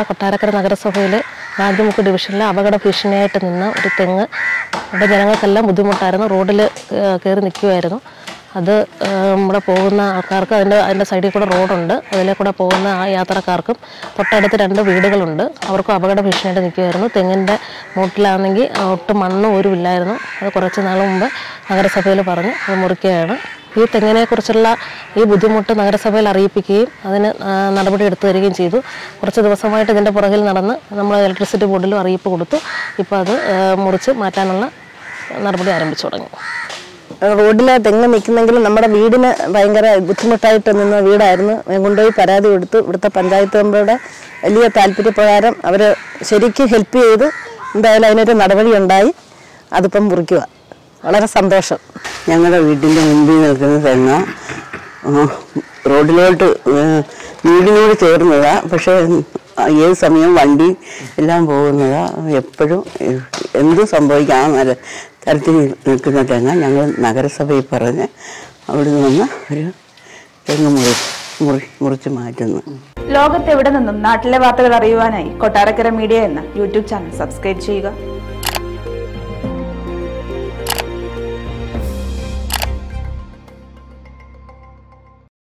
നമ്മുടെ കൊട്ടാരക്കര നഗരസഭയിൽ നാദ്യമുക്ക് ഡിവിഷനിലെ അപകട ഭീഷണിയായിട്ട് നിന്ന ഒരു തെങ്ങ് അവിടെ ജനങ്ങൾക്കെല്ലാം ബുദ്ധിമുട്ടായിരുന്നു റോഡിൽ കയറി നിൽക്കുമായിരുന്നു അത് ആ, നമ്മുടെ പോകുന്ന ആൾക്കാർക്ക് അതിൻ്റെ അതിൻ്റെ സൈഡിൽ കൂടെ റോഡുണ്ട് അതിലെ കൂടെ പോകുന്ന ആ യാത്രക്കാർക്കും തൊട്ടടുത്ത് രണ്ട് വീടുകളുണ്ട് അവർക്കും അപകട ഭീഷണിയായിട്ട് നിൽക്കുമായിരുന്നു തെങ്ങിൻ്റെ മൂട്ടിലാണെങ്കിൽ ഒട്ടും മണ്ണും ഒരു ഇല്ലായിരുന്നു അത് കുറച്ച് നാൾ മുമ്പ് നഗരസഭയിൽ പറഞ്ഞ് അത് മുറിക്കുകയാണ് ഈ തെങ്ങിനെക്കുറിച്ചുള്ള ഈ ബുദ്ധിമുട്ട് നഗരസഭയിൽ അറിയിപ്പിക്കുകയും അതിന് ആ, നടപടി എടുത്തു തരികയും ചെയ്തു കുറച്ച് ദിവസമായിട്ട് ഇതിൻ്റെ പുറകിൽ നടന്ന് നമ്മൾ ഇലക്ട്രിസിറ്റി ബോർഡിലും അറിയിപ്പ് കൊടുത്തു ഇപ്പോൾ അത് ആ, മുറിച്ച് മാറ്റാനുള്ള നടപടി ആരംഭിച്ചു തുടങ്ങി റോഡിലെ തെങ്ങ് നിൽക്കുന്നെങ്കിലും നമ്മുടെ വീടിന് ഭയങ്കര ബുദ്ധിമുട്ടായിട്ട് നിന്ന വീടായിരുന്നു ഞാൻ കൊണ്ടുപോയി പരാതി കൊടുത്തു ഇവിടുത്തെ പഞ്ചായത്ത് മെമ്പറുടെ വലിയ താല്പര്യപ്രകാരം അവർ ശരിക്കും ഹെൽപ്പ് ചെയ്ത് എന്തായാലും അതിനൊരു നടപടി ഉണ്ടായി അതിപ്പം മുറിക്കുക വളരെ സന്തോഷം ഞങ്ങളുടെ വീട്ടിൻ്റെ മുമ്പിൽ നിൽക്കുന്ന തെങ്ങ ആ, റോഡിലോട്ട് ഏ, വീടിനോട് ചേർന്നതാ പക്ഷേ ഏത് സമയം വണ്ടി എല്ലാം പോകുന്നതാ എപ്പോഴും ഏ, എന്തും സംഭവിക്കാം ആ നല്ല തരത്തിൽ നിൽക്കുന്ന തെങ്ങ ഞങ്ങൾ നഗരസഭയിൽ പറഞ്ഞ് അവിടെ നിന്ന് ഒരു തെങ്ങ് മുറി മുറി മുറിച്ച് മാറ്റുന്നു ലോകത്തെവിടെ നിന്നും നാട്ടിലെ വാർത്തകൾ അറിയുവാനായി കൊട്ടാരക്കര മീഡിയ എന്ന യൂട്യൂബ് ചാനൽ സബ്സ്ക്രൈബ് ചെയ്യുക